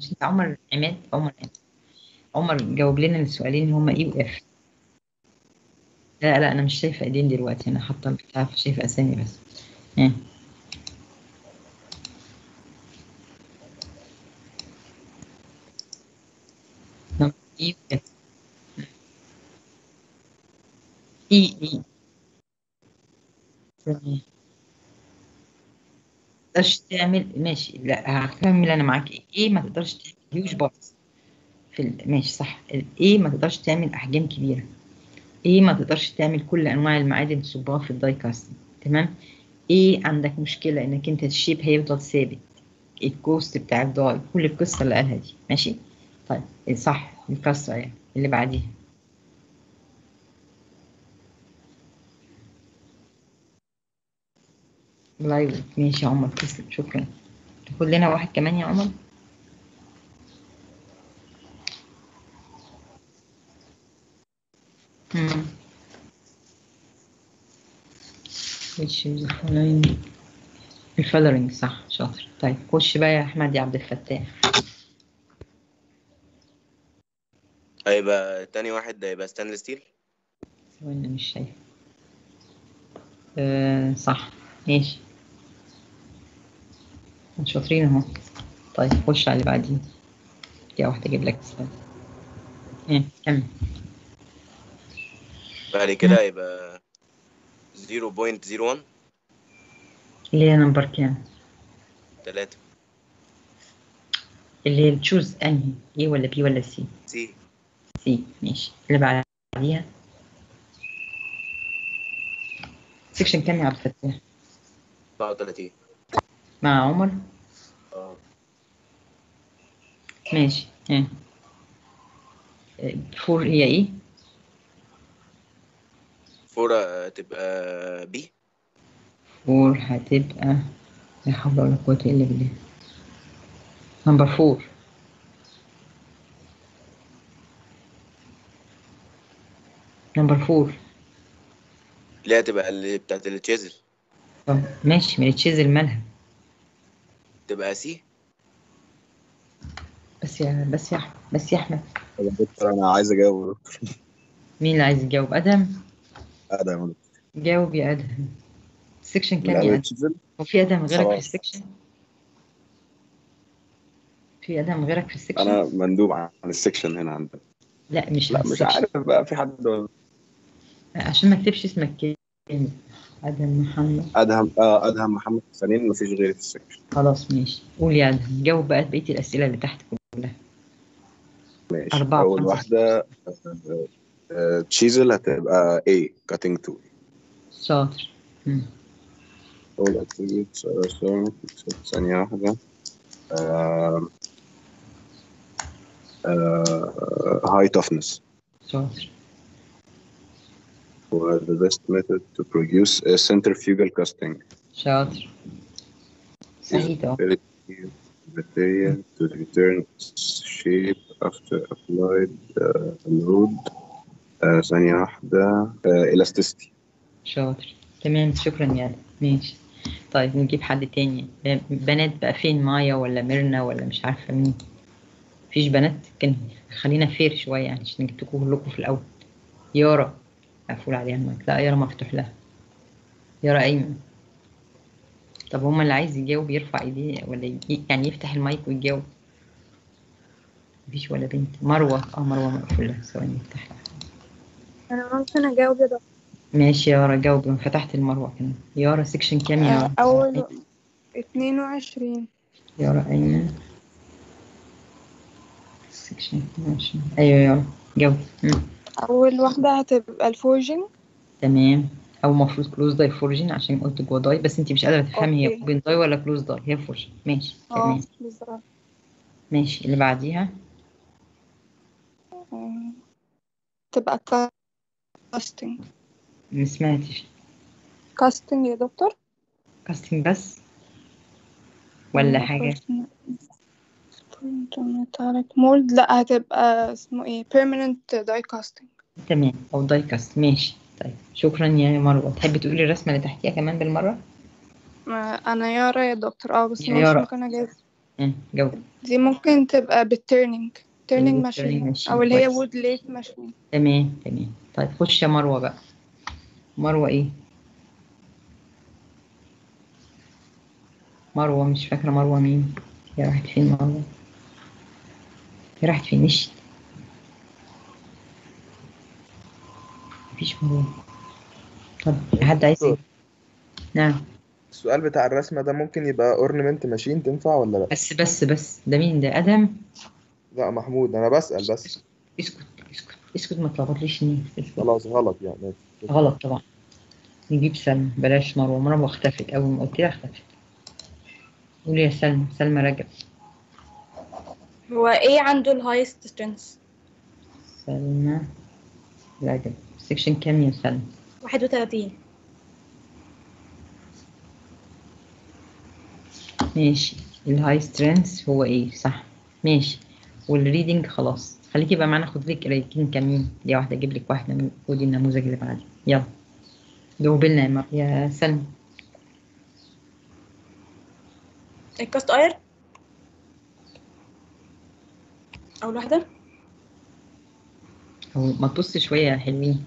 مش انت عمر عماد عمر عماد عمر جاوب لنا السؤالين اللي هما اي واف لا لا انا مش شايفه ايدين دلوقتي انا حاطه البتاع شايفه اسامي بس ها نعم، اي واف اي اي تمام تقدرش تعمل ماشي لا هكمل انا معاك ايه ايه ما تقدرش تعمل هيوج بارتس في ال... ماشي صح ايه ما تقدرش تعمل احجام كبيره ايه ما تقدرش تعمل كل انواع المعادن تصبها في الداي كاستنج تمام ايه عندك مشكله انك انت الشيب هيفضل ثابت الكوست بتاع الداي كل القصه اللي قالها دي ماشي طيب إيه صح القصه يعني اللي بعديها لايف ماشي يا عمر تسلم شكرا تاخد لنا واحد كمان يا عمر مم. which is the following الفلرنج صح شاطر طيب خش بقى يا احمد يا عبد الفتاح هيبقى تاني واحد ده هيبقى ستانلس ستيل ثواني مش شايف آه صح ماشي شاطرين اهو طيب خش على اللي بعديه دي واحدة اجيب لك سلايد ايه كمل بعد كده هيبقى 0.01 اللي هي نمبر كام 3 اللي هي تشوز انهي ايه ولا بي ولا سي سي سي ماشي اللي بعديها سيكشن كام يا عبد الفتاح 34 مع عمر اه ماشي ها فور هي ايه فورة تبقى بي فور هتبقى لا حول ولا قوة إلا بالله نمبر فور نمبر فور اللي هي تبقى اللي بتاعت التشيزل طب ماشي من تشيزل مالها تبقى سي بس يا بس يا أحمد بس يا أحمد يا دكتور انا عايز اجاوب مين اللي عايز يجاوب أدهم ادم جاوب يا أدهم السكشن كام لا يا أدهم تشيزل هو في أدهم غيرك في سبعة. السكشن في أدهم غيرك في السكشن انا مندوب عن السكشن هنا عندنا لا مش لا عن مش السكشن. عارف بقى في حد ولا عشان ما اكتبش اسمك كامل أدهم محمد ادهم اه ادهم محمد حسنين مفيش غيري في السكشن خلاص ماشي قول يا أدهم جاوب بقى بقية الأسئلة اللي تحت كلها ماشي أربعة اول وخمسة. واحده آه، آه، تشيزل هتبقى A cutting tool شاطر مم. اول اتريبيوت ثانيه واحده آه، آه، high toughness شاطر was the best method to produce a centrifugal casting شاطر سعيد اهو ability material to return its shape after applied uh, load uh, ثانية واحدة uh, elasticity شاطر تمام شكرا يا أدهم ماشي طيب نجيب حد تاني بنات بقى فين مايا ولا ميرنا ولا مش عارفة مين مفيش بنات كان خلينا فير شوية يعني عشان جبتكم كلكم في الأول يارا مقفول عليها المايك لا يارا مفتوح لها يارا أيمن طب هما اللي عايز يجاوب يرفع ايديه ولا يجي يعني يفتح المايك ويجاوب مفيش ولا بنت مروة اه مروة مقفول لها ثواني افتح لها أنا ممكن أجاوب يا دكتور ماشي يا يارا جاوب أنا فتحت المروة كمان يارا سيكشن كام يا آه، يارا؟ أول اتنين وعشرين يارا أيمن سيكشن 22 أيوة يا يارا جاوب مم. أول واحدة هتبقى الفورجن تمام أو المفروض كلوز داي فورجن عشان قلت جوا داي بس أنت مش قادرة تفهمي هي أوكي. اوبن داي ولا كلوز داي هي فورجن ماشي اه تمام بالظبط ماشي اللي بعديها آه، تبقى كاستنج ما سمعتش كاستنج يا دكتور كاستنج بس ولا حاجة مولد لا هتبقى اسمه ايه permanent die casting تمام أو داي كاست ماشي طيب شكرا يا مروة تحبي تقولي الرسمة اللي تحتيها كمان بالمرة آه، انا يارا يا دكتور اه بس يا مش يارا. ممكن اجاوب اه جاوب دي ممكن تبقى بالتيرنينج تيرنينج بالturning ماشين machine. او اللي هي كويس. وود ليت ماشين تمام تمام طيب خش يا مروة بقى مروة ايه مروة مش فاكرة مروة مين هي راحت فين مروة هي راحت فين مشيت مفيش مروة طب حد عايز يجي؟ نعم السؤال بتاع الرسمة ده ممكن يبقى اورنمنت ماشين تنفع ولا لا؟ بس بس بس ده مين ده ادم لا محمود انا بسأل بس اسكت اسكت اسكت اسكت ما تلخبطليش نيه اسكت خلاص غلط يعني ماشي. غلط طبعا نجيب سلمى بلاش مروة مروة اختفت أول ما قلت لها اختفت قولي يا سلمى سلمى رجب هو ايه عنده الهايست سترينث سلمى رجب سيكشن كام يا سلمى 31 ماشي الهاي سترينث هو ايه صح ماشي والريدنج خلاص خليكي بقى معانا خد لك قرايتين كاملين دي واحدة اجيب لك واحدة من خدي النموذج اللي بعديه يلا جاوبي لنا يا مر- يا سلمى الكاست اير اول واحده أو ما تبص شوية يا حلوين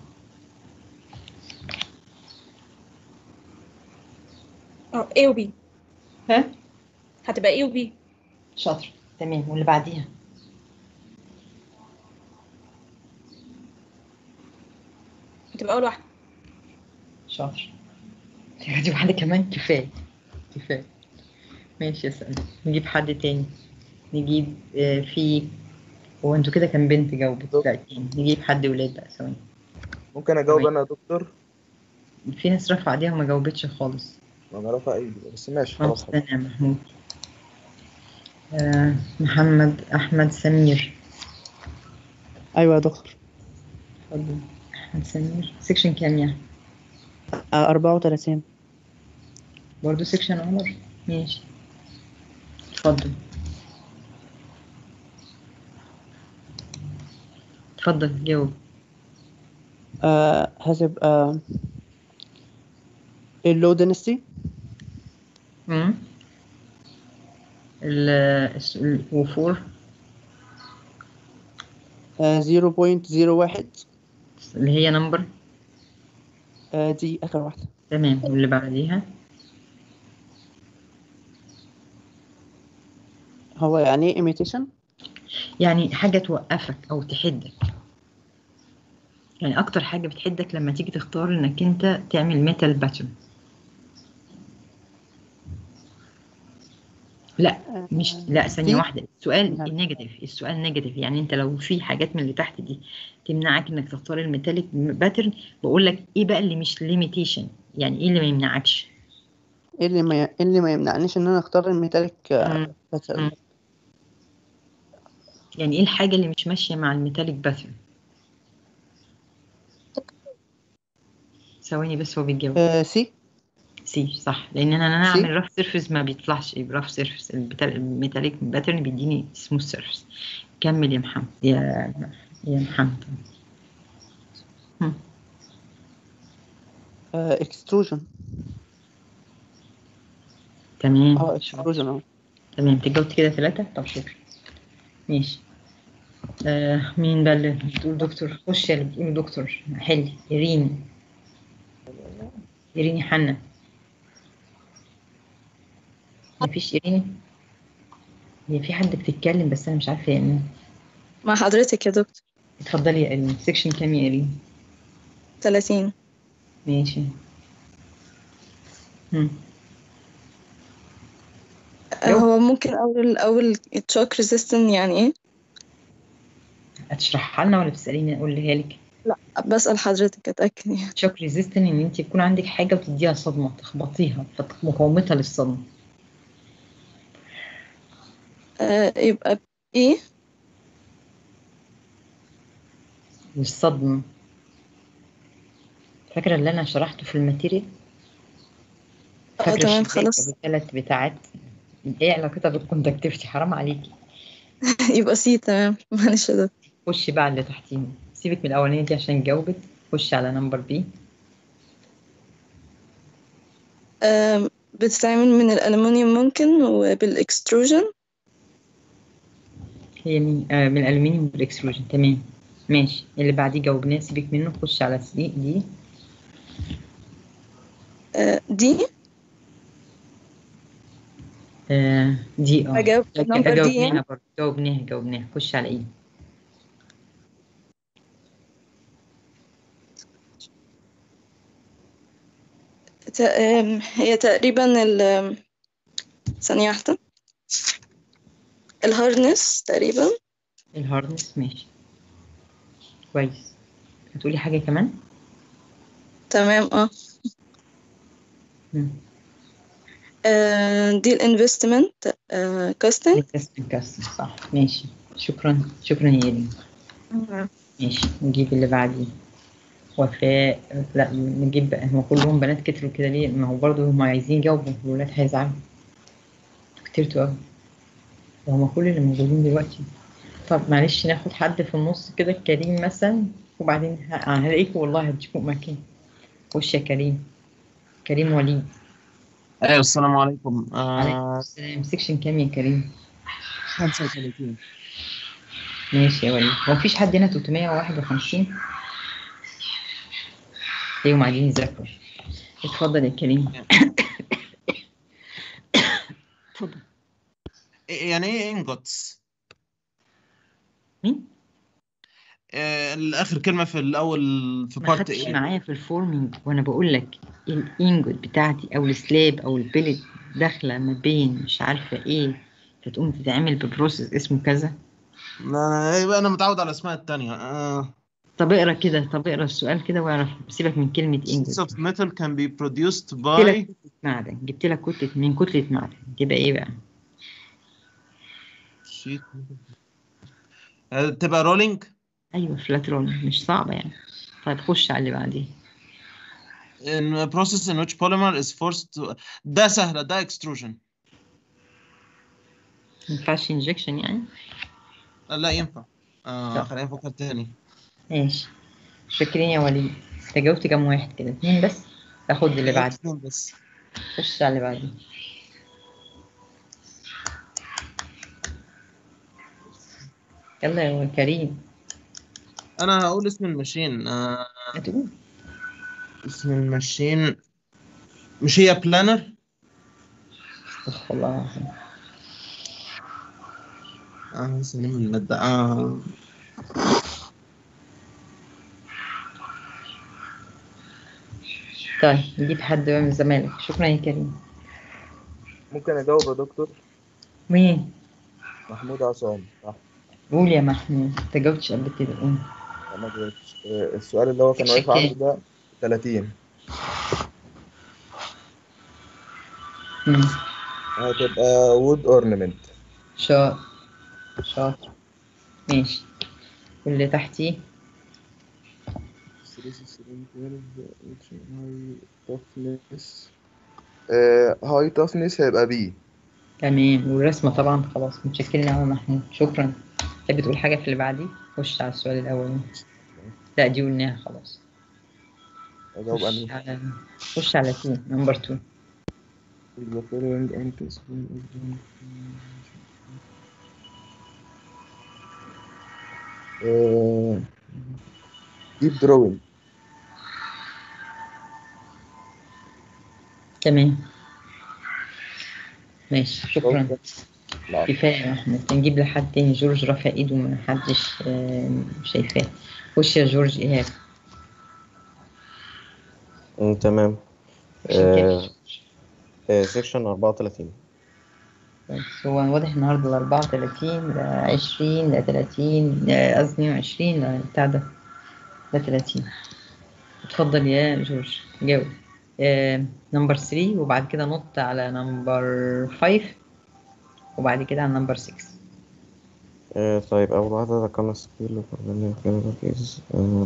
اه A و B ها هتبقى A و B شاطر تمام واللي بعديها هتبقى اول واحده شاطر دي واحدة كمان كفاية كفاية ماشي يا سلمى نجيب حد تاني نجيب آه، في هو انتوا كده كان بنت جاوبت لا اتنين. نجيب حد ولاد بقى ثواني ممكن اجاوب تمام. انا يا دكتور في ناس رفع ايديها وما جاوبتش خالص انا رافع ايدي بس ماشي خلاص خلاص استنى يا محمود آه محمد احمد سمير ايوه يا دكتور اتفضل احمد سمير سيكشن كام يعني آه، 34 برضه سيكشن عمر ماشي اتفضل اتفضل جاوب آه هتبقى اللو دينستي امم ال الس- ال- وفور آه 0.01 اللي هي نمبر آه دي اخر واحده تمام واللي بعديها هو يعني ايه imitation يعني حاجة توقفك أو تحدك يعني أكتر حاجة بتحدك لما تيجي تختار إنك أنت تعمل ميتال باترن لا مش لا ثانية دي- واحدة السؤال نعم. النيجاتيف السؤال نيجاتيف يعني أنت لو في حاجات من اللي تحت دي تمنعك إنك تختار الميتاليك باترن بقول لك إيه بقى اللي مش ليميتيشن يعني إيه اللي ما يمنعكش ايه اللي ما إيه اللي ما يمنعنيش ان انا اختار الميتاليك مم. باترن مم. يعني إيه الحاجة اللي مش ماشية مع الميتاليك باترن ثواني بس هو بيتجاوب آه سي سي صح لان انا انا سي؟ اعمل رف سيرفيس ما بيطلعش رف سيرفيس الميتاليك باترن بيديني سموث سيرفيس كمل يا محمد يا يا محمد هم. آه اكستروجن تمام اه شاطر. اكستروجن اه تمام تجاوبت كده ثلاثة طب شكرا ماشي آه مين بقى اللي بتقول دكتور خش يا اللي بتقول دكتور حل إيرين إيرين حنا مفيش إيرين هي في حد بتتكلم بس أنا مش عارفة هي مين مع حضرتك يا دكتور اتفضلي يا إيرين سيكشن كام يا إيرين 30 ماشي هم. لو- هو ممكن أول أول تشوك ريزيستنت يعني إيه؟ هتشرحها لنا ولا بتسأليني أقولها لك بسأل حضرتك أتأكد يعني شوك ريزيستنت ان انت يكون عندك حاجه وتديها صدمه تخبطيها فمقاومتها للصدمه آه يبقى إيه؟ والصدمه فاكره اللي انا شرحته في الماتيريال اه فاكره تمام الشباك خلاص بالثلاث بتاعات ايه علاقتها بالكوندكتيفيتي حرام عليكي يبقى سي تمام معلش يا دكتور خشي بقى على اللي تحتيه سيبك من الاولانيه دي عشان جاوبت خشي على نمبر بي آم، بتتعمل من الألمنيوم ممكن وبالإكستروجن هي مين آه من الالومنيوم بالاكستروجن تمام ماشي اللي بعديه جاوبناه سيبك منه خش على دي دي آه، دي آه دي اه أجاوب number دي جاوبناها يعني؟ برضه جاوبناها جاوبناها خش على ايه ت- آم، هي تقريبا ال ثانية واحدة الهارنس تقريبا الهاردنس ماشي كويس هتقولي حاجة كمان تمام اه مم. آه، دي الانفستمنت كاستنج investment customer صح ماشي شكرا شكرا يا يلين ماشي نجيب اللي بعديه وفاء لا نجيب بقى هو كلهم بنات كتروا كده ليه ما هو برضه هم عايزين يجاوبوا الولاد هيزعلوا كترتوا قوي هما كل اللي موجودين دلوقتي طب معلش ناخد حد في النص كده كريم مثلا وبعدين ه- هلاقيكوا والله هديكوا مكان خش يا كريم كريم وليد ايوه السلام عليكم عليكم آه السلام سيكشن كام يا كريم 35 ماشي يا وليد هو مفيش حد هنا 351 تلاقيهم قاعدين يذاكروا اتفضل يا كريم اتفضل يعني ايه انجوتس مين؟ آه الاخر كلمه في الاول في ما بارت خدتش ايه معايا في الفورمينج وانا بقول لك الانجوت بتاعتي او السلاب او البلد داخله ما بين مش عارفه ايه فتقوم تتعمل ببروسيس اسمه كذا انا يبقى انا متعود على الاسماء التانية آه طب اقرا كده طب اقرا السؤال كده واعرف سيبك من كلمه انجوت of metal can be produced جبت by لك كتلة معدن جبت لك كتلة من كتلة معدن تبقى ايه بقى؟ sheet آه، تبقى رولينج ايوه فلات رول مش صعبة يعني طيب خش على اللي بعديه in a process in which polymer is forced to ده سهلة ده extrusion ما ينفعش انجكشن يعني آه، لا ينفع آه لا. خلينا نفكر تاني ماشي شاكرين يا وليد انت جاوبت كام واحد كده اتنين بس تاخد اللي بعده اتنين بس خش على اللي بعديه يلا يا كريم انا هقول اسم الماشين آه هتقول اسم الماشين مش هي بلانر استغفر الله العظيم. اه سليم المادة اه طيب نجيب حد بقى من الزمالك شكرا يا كريم ممكن اجاوب يا دكتور مين؟ محمود عصام صح قول يا محمود انت جاوبتش قبل كده قول انا جاوبتش. آه، السؤال اللي هو كان واقف عنده ده 30 مم. هتبقى وود اورنمنت شاطر شاطر ماشي واللي تحتيه هاي تافنس هيبقى بي تمام والرسمة طبعا خلاص متشكرين أوي يا محمود شكرا تحب تقول حاجة في اللي بعديه خش على السؤال الأول لا دي قلناها خلاص اجاوب خش انهي على خش على 2 نمبر 2 The following anchors from exam- آه، deep drawing تمام ماشي شكرا لا كفاية يا أحمد نجيب لحد تاني جورج رافع إيده ما حدش آه، شايفاه خش يا جورج إيهاب مم، تمام عشان كده. سيكشن 34 بس هو واضح النهارده ال 34 ل 20 ل 30 آه، قصدي 22 ل بتاع ده ل 30 اتفضل يا جورج جاوب آه، نمبر 3 وبعد كده نط على نمبر 5 وبعد كده على نمبر 6 آه، طيب أول واحدة ده كان سكيل كيس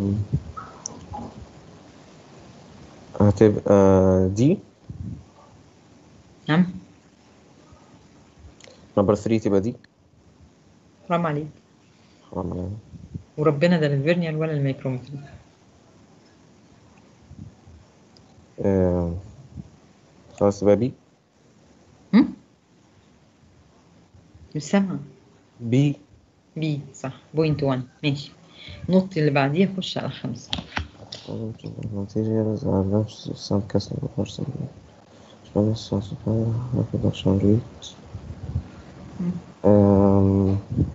هتبقى دي نعم نمبر 3 تبقى دي حرام عليك حرام عليا وربنا ده الفيرنيال ولا الميكرومتر آه، خلاص تبقى بي هم؟ مش سامعة بي بي صح بوينت 1 ماشي النقطة اللي بعديها خش على خمسة materials are launched some customer person Spanish supplier production rate um,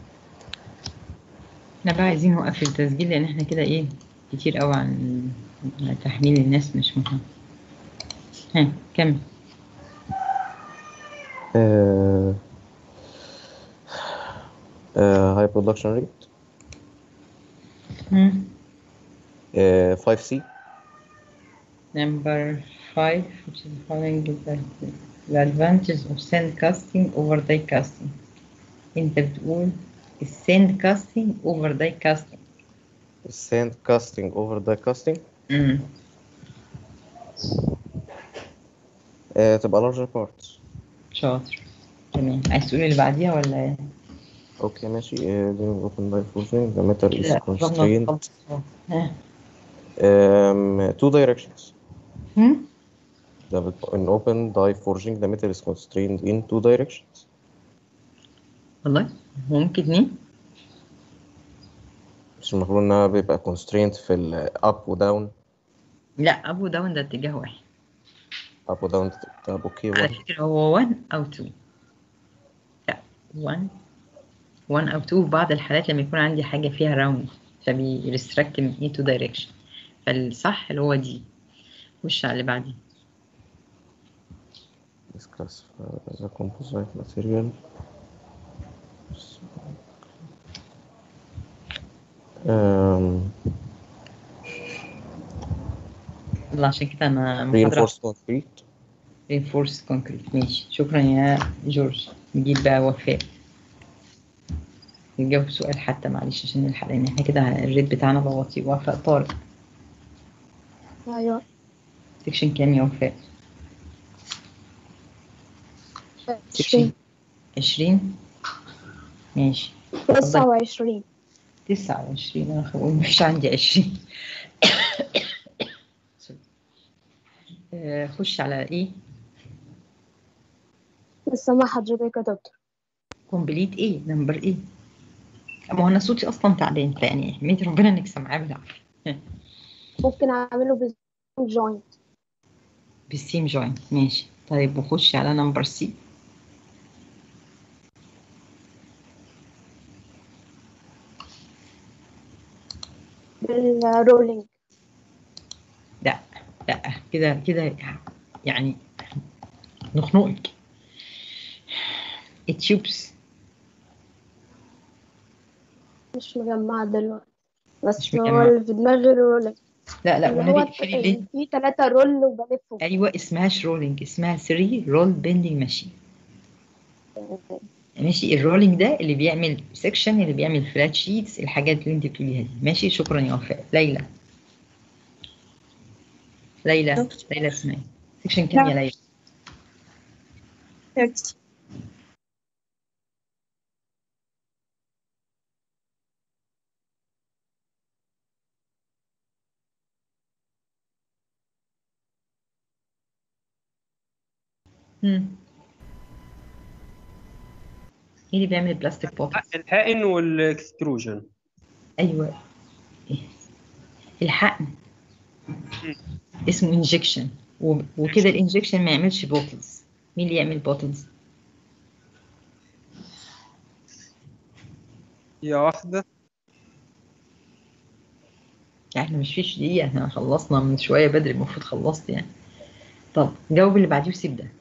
احنا بقى عايزين نوقف التسجيل لان احنا كده ايه كتير قوي عن عن تحميل الناس مش مهم ها كمل uh, uh, high production rate مم. uh, 5C Number five, which is following is the, the advantage of sand casting over die casting. انت بتقول الساند كاستنج over die casting. sand casting over die casting امم uh, تبقى larger parts شاطر تمام عايز تقول اللي بعديها ولا ايه؟ اوكي ماشي uh, during open die forging the metal is لا قربنا constrained نخلص أهو. ها um, two directions هم؟ the, in open die forging the metal is constrained in two directions والله هو ممكن اتنين؟ مش المفروض انها بيبقى constrained في ال up و down لا ابو داون ده اتجاه واحد up و down طب اوكي على one فكرة هو 1 أو 2 لا 1 1 أو 2 في بعض الحالات لما يكون عندي حاجة فيها راوند فبيرستركت من ايه تو دايركشن فالصح اللي هو دي خش على اللي بعديه discuss uh, the composite material um, والله عشان كده أنا محاضرة reinforced concrete reinforced concrete ماشي شكرا يا جورج نجيب بقى وفاء نجاوب سؤال حتى معلش عشان نلحق لأن احنا كده الريت بتاعنا بقى بطيء وفاء طارق أيوة سكشن كام يا وفاء؟ عشرين عشرين ماشي تسعة وعشرين تسعة وعشرين أنا بقول مش عندي عشرين آه، خش على إيه؟ السما حضرتك يا دكتور كومبليت إيه؟ نمبر إيه؟ ما هو أنا صوتي أصلا تعبان فيعني حميد ربنا إنك سامعاه بالعافية ممكن أعمله بالزوم جوينت بالسيم جوينت ماشي طيب وخش على نمبر سي بالرولينج لا لا كده كده يعني نخنقك التيوبس مش مجمعة دلوقتي بس مش هو مجمعة. اللي في دماغي الرولينج لا لا اللي هو والنبي اقفلي اللي ال- في تلاتة رول وبلفه ايوه اسمهاش رولينج اسمها 3 رول بيندنج ماشين ماشي الرولينج ده اللي بيعمل سيكشن اللي بيعمل فلات شيتس الحاجات اللي انت بتقوليها دي ماشي شكرا يا وفاء ليلى ليلى ليلى اسمعي سيكشن كام يا ليلى 30 مم. ايه اللي بيعمل بلاستيك بوتل الحقن والاكستروجن ايوه الحقن اسمه انجكشن وكده الانجكشن ما يعملش بوتلز مين اللي يعمل بوتلز هي واحدة احنا مش فيش دقيقة احنا خلصنا من شوية بدري المفروض خلصت يعني طب جاوب اللي بعديه وسيب ده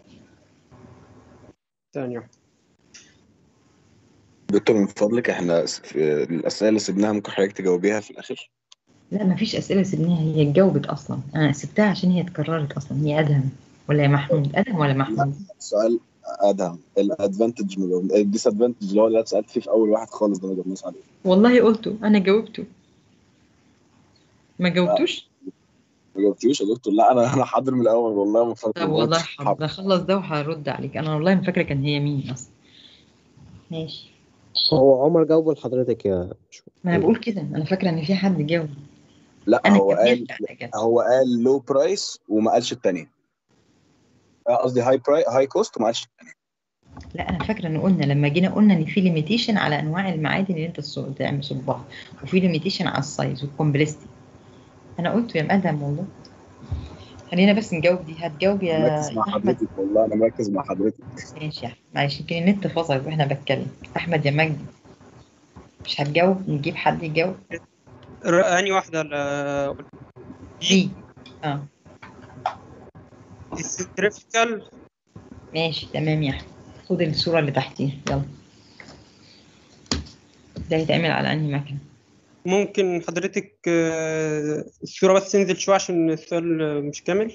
ثانية دكتور من فضلك احنا س- في الاسئله اللي سيبناها ممكن حضرتك تجاوبيها في الاخر لا مفيش أسئلة سيبناها هي اتجاوبت أصلا أنا سبتها عشان هي اتكررت أصلا هي أدهم ولا يا محمود أدهم ولا محمود سؤال ادهم الادفانتج الديس ادفانتج اللي هو اللي أنا سالت فيه في اول واحد خالص ده ما جاوبناش عليه والله قلته أنا جاوبته ما جاوبتوش ما جاوبتيهوش يا دكتور لا انا انا حاضر من الاول والله ما فاكر طب والله حاضر أخلص ده وهرد عليك أنا والله ما فاكرة كان هي مين أصلا ماشي هو عمر جاوب لحضرتك يا ما أنا بقول كده أنا فاكرة إن في حد جاوب لا أنا هو الجميع قال بتاعتي جت. هو قال لو برايس وما قالش الثانيه قصدي هاي براي هاي كوست وما قالش الثانيه لا انا فاكره ان قلنا لما جينا قلنا ان في ليميتيشن على انواع المعادن اللي انت تص- تعمل صبها وفي ليميتيشن على السايز والكومبلستي انا قلت يا مقدم والله خلينا بس نجاوب دي هتجاوب يا مركز مع احمد حضرتك والله انا مركز مع حضرتك ماشي يا احمد معلش يمكن النت فصل واحنا بتكلم احمد يا مجدي مش هتجاوب نجيب حد يجاوب ر- أنهي واحدة ال- دي اه السنتريفيكال ماشي تمام يا احمد خد الصوره اللي تحتيها يلا ده يتعمل على انهي مكنه ممكن حضرتك آه، الصورة بس تنزل شوية عشان السؤال آه، مش كامل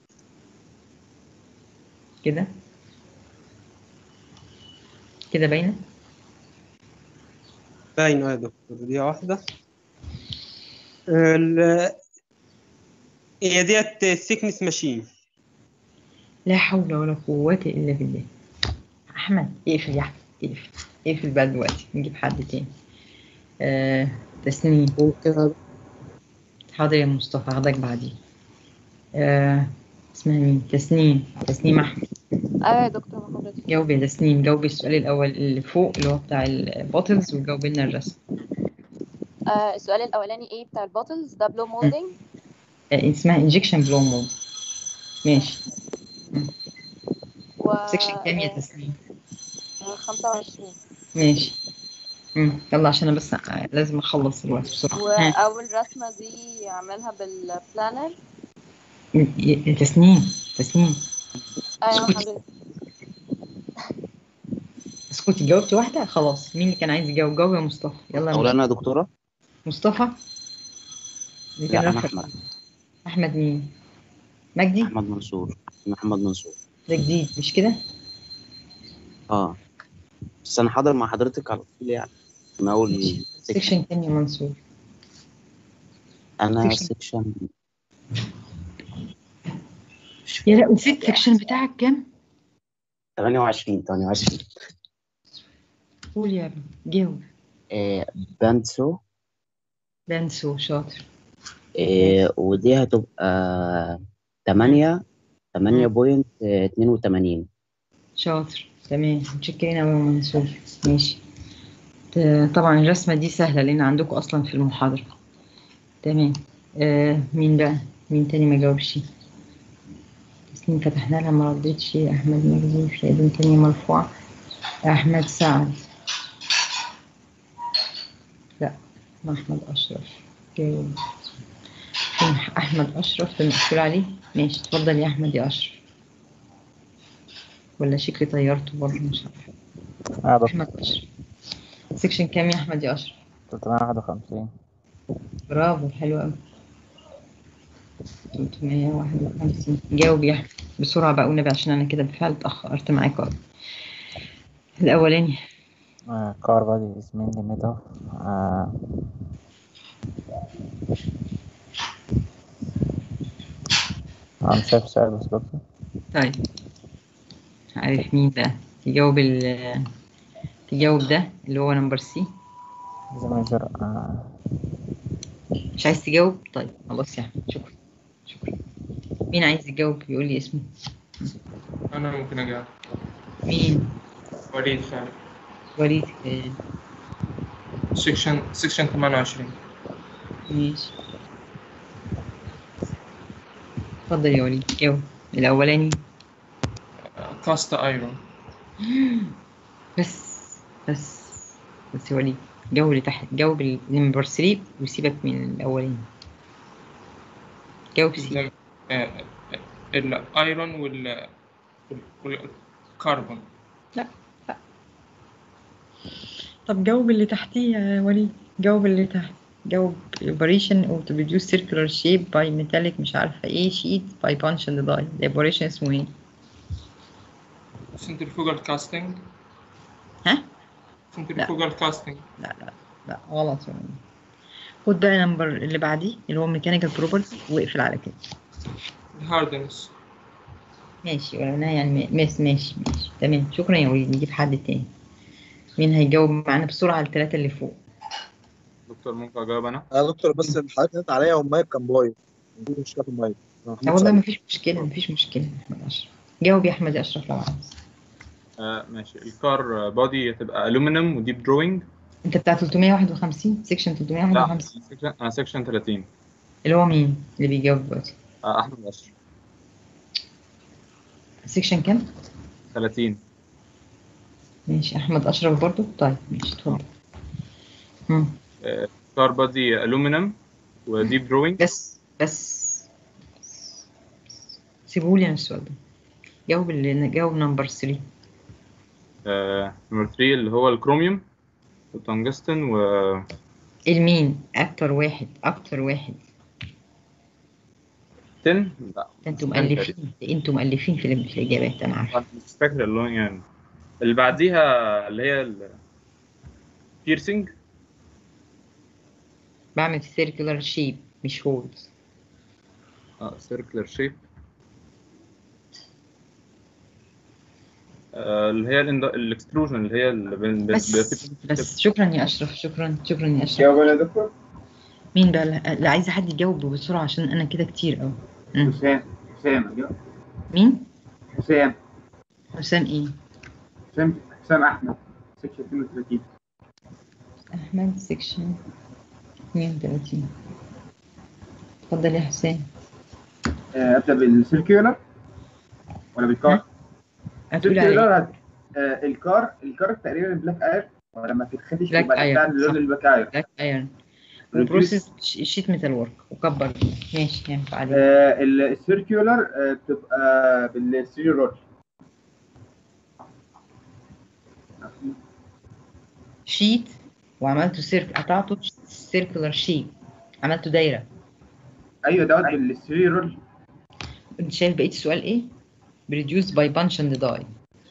كده كده باينه باينة يا دكتور دي واحدة ال- هي ديت سيكنس ماشين لا حول ولا قوة إلا بالله أحمد اقفل يا أحمد اقفل اقفل بقى دلوقتي نجيب حد تاني آه تسنيم ممكن حاضر يا مصطفى هاخدك بعدين آه اسمها مين تسنيم تسنيم أحمد ايوه يا دكتور مع حضرتك جاوبي يا تسنيم جاوبي السؤال الأول اللي فوق اللي هو بتاع البوتلز وجاوبي لنا الرسم آه السؤال الاولاني ايه بتاع البوتلز ده بلو مولدنج آه اسمها انجكشن بلو مود ماشي و سكشن كام يا تسنيم آه، 25 ماشي مم. يلا عشان أنا بس لازم أخلص الوقت بسرعة ها. واول رسمه دي اعملها بالبلانر ي- ي- تسنيم تسنيم ايوه اسكتي. حضرتك اسكتي جاوبتي واحدة خلاص مين اللي كان عايز يجاوب جاوب يا مصطفى يلا يا أولا أنا يا دكتورة مصطفى اللي كان لا أنا رافع أحمد أحمد مين مجدي أحمد منصور محمد منصور ده جديد مش كده اه بس أنا حاضر مع حضرتك على طول يعني من أول سيكشن سيكشن كام يا منصور أنا سيكشن. سيكشن يا لا نسيت السيكشن بتاعك كام 28 28 قول يا ابني جاوب آه بانسو بنسو شاطر آه ودي هتبقى 8 8.82 شاطر تمام متشكرين أوي يا منصور ماشي ت- طبعا الرسمة دي سهلة لأن عندكم أصلا في المحاضرة تمام آه مين بقى مين تاني ما جاوبش تسنيم فتحنا لها ما ردتش أحمد مجدي في يدين تانية مرفوعة أحمد سعد لا ما أحمد أشرف جاوب فين أحمد أشرف ده مقفول عليه ماشي اتفضل يا أحمد يا أشرف ولا شكلي طيرته برضه مش عارفة أحمد أشرف سكشن كام يا أحمد يا أشرف 351 برافو حلو أوي 351 جاوب يا أحمد بسرعة بقى والنبي عشان أنا كده بالفعل اتأخرت معاك أوي الأولاني uh, car body is mainly made of uh, أنا مش شايف السؤال بس دكتور طيب عارف مين بقى تجاوب ال تجاوب ده اللي هو نمبر سي the major uh, مش عايز تجاوب طيب خلاص يا أحمد شكرا شكرا مين عايز يجاوب يقول لي اسمه أنا ممكن أجاوب مين وليد فعلا وليد آه، سكشن سكشن 28 ماشي اتفضل يا وليد جاوب الأولاني كاست ايرون بس بس بس يا وليد جاوب اللي تحت جاوب النمبر 3 وسيبك من الأولاني جاوب سي الايرون وال والكربون لا لا طب جاوب اللي تحتيه يا وليد جاوب اللي تحت جاوب operation of to produce circular shape by metallic مش عارفة ايه sheet by punch and die the operation اسمه ايه؟ سنترفوجال كاستنج ها؟ سنترفوجال كاستنج لا لا لا غلط يا وليد خد بقى نمبر اللي بعديه اللي هو ميكانيكال بروبرتي واقفل على كده الهاردنس ماشي ولا أنا يعني ماشي ماشي ماشي تمام شكرا يا وليد نجيب حد تاني مين هيجاوب معانا بسرعة على الثلاثة اللي فوق دكتور ممكن اجاوب انا يا دكتور بس الحاجات كانت عليا والمايك كان بايظ دي مشكله في المايك لا والله مفيش مشكلة مفيش مشكلة يا أحمد أشرف جاوب يا أحمد يا أشرف لو عاوز آه ماشي الكار بودي هتبقى الومنيوم وديب دروينج انت بتاع 351 سيكشن لا 351 سيكشن انا سيكشن 30 اللي هو مين اللي بيجاوب دلوقتي آه احمد اشرف سيكشن كام 30 ماشي احمد اشرف برضو طيب ماشي اتفضل مم. آه كار بودي الومنيوم وديب دروينج بس بس سيبولي انا السؤال ده جاوب اللي جاوب نمبر 3 آه نمبر 3 اللي هو الكروميوم والتنجستن و المين اكتر واحد اكتر واحد 10 لا ده انتوا مؤلفين ده انتوا مؤلفين في ال- في الاجابات انا عارفه أنا مش فاكر اللون يعني اللي بعديها اللي هي البيرسينج بعمل سيركلر شيب مش هولز اه سيركلر شيب اللي هي الاكستروجن اللي هي اللي بين- بين- بس بين- بس شكرا يا اشرف شكرا شكرا يا اشرف جاوب يا دكتور مين بقى اللي اللي عايزه حد يجاوب بسرعه عشان انا كده كتير قوي حسام حسام أجاوب. مين حسام حسام ايه حسام حسام احمد سكشن 32 احمد سيكشن 32 اتفضل يا حسام آه، ابدا بالسيركيولر ولا بالكار؟ هتقول عليه السيركيولر هت- آه، الكار الكار تقريبا بلاك اير ولا ما تتخدش بلاك يبقى بتاع ايرون اللون صح البلاك اير بلاك ايرون Reduce- والبروسيس شيت ميتال ورك وكبر ماشي ينفع عليه آه، ال- السيركيولر آه، بتبقى بالثري رول شيت وعملته سيرك قطعته سيركلر شيت عملته دايره ايوه دوت بالثري رول انت شايف بقيه السؤال ايه بريديوس باي بانش اند داي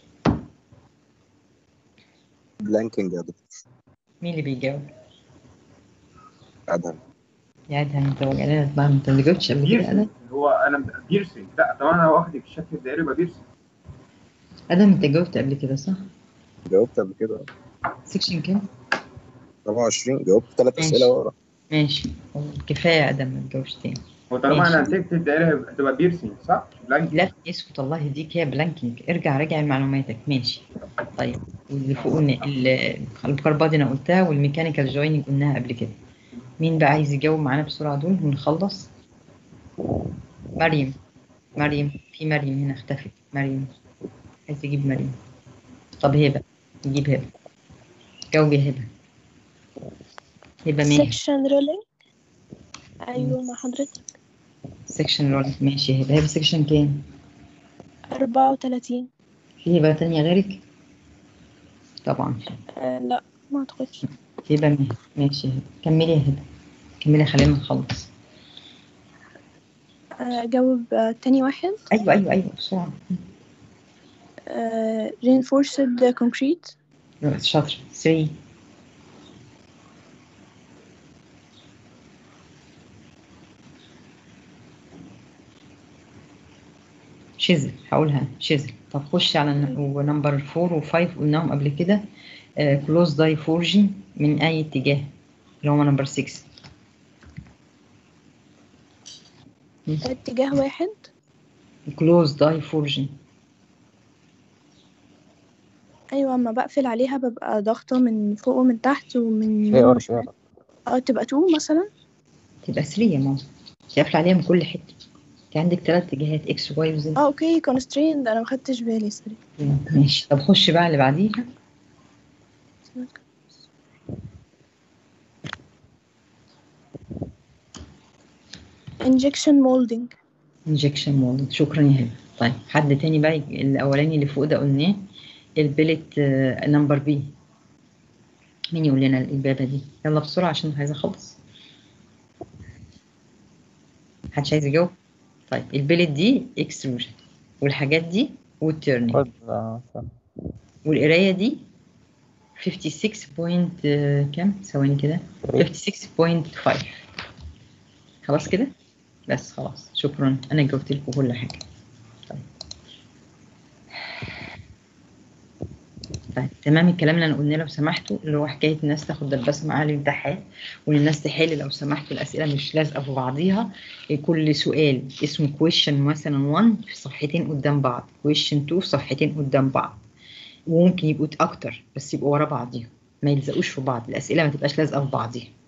بلانكينج يا دكتور مين اللي بيجاوب ادهم يا ادهم انت وجعلنا بقى انت اللي جاوبتش قبل كده ادهم هو انا بيرسينج لا طبعا انا واخد الشكل الدائري يبقى بيرسينج ادهم انت جاوبت قبل كده صح جاوبت قبل كده سيكشن كام 27 جاوبت ثلاث ماشي. اسئله ورا ماشي كفايه يا ادهم ما تجاوبش تاني وطالما ماشي. انا نتيجه الدائري هتبقى بيرسينج صح؟ بلانك لا اسكت الله يهديك هي بلانكينج ارجع راجع معلوماتك ماشي طيب واللي فوق قلنا ال- الكربادي انا قلتها والميكانيكال جويننج قلناها قبل كده مين بقى عايز يجاوب معانا بسرعه دول ونخلص مريم مريم في مريم هنا اختفت مريم عايز يجيب مريم طب هبه نجيب هبه جاوبي يا هبه هبه مين سيكشن رولينج أيوة مع حضرتك سيكشن رول ماشي يا هبه هبه سيكشن كام أربعة وتلاتين في هبه تانية غيرك طبعا آه لا ما أعتقدش هبه مين ماشي يا هبه كملي يا هبه كملي خلينا نخلص آه، أجاوب آه، تاني واحد ايوه ايوه ايوه بسرعه آه، reinforced concrete شاطر 3 شيزل هقولها شيزل طب خش على نمبر 4 و5 قلناهم قبل كده كلوز داي فورجي من اي اتجاه اللي هو نمبر 6 اتجاه واحد كلوز داي فورجي أيوة أما بقفل عليها ببقى ضاغطة من فوق ومن تحت ومن في ار في ار اه تبقى تو مثلا تبقى 3 يا ماما تقفل عليها من كل حته انت عندك ثلاث اتجاهات اكس وواي وزد اه اوكي constrained أنا مخدتش بالي سوري ماشي طب خش بقى اللي بعديها injection molding انجكشن مولد شكرا يا هبه طيب حد تاني بقى يج- الاولاني اللي فوق ده قلناه البلت نمبر بي مين يقول لنا الاجابه دي يلا بسرعه عشان عايزه اخلص محدش عايز يجاوب طيب البلت دي اكستروجن والحاجات دي والتيرنينج خد آه، صح. والقرايه دي 56 بوينت كام ثواني كده 56.5 خلاص كده بس خلاص شكرا انا جاوبت لكم كل حاجه طيب طيب تمام الكلام اللي انا قلناه لو سمحتوا اللي هو حكايه الناس تاخد دباسه معاها الامتحان وان الناس تحل لو سمحتوا الاسئله مش لازقه في بعضيها كل سؤال اسمه question مثلا 1 في صفحتين قدام بعض question 2 في صفحتين قدام بعض وممكن يبقوا اكتر بس يبقوا ورا بعضيهم ما يلزقوش في بعض الاسئله ما تبقاش لازقه في بعضيها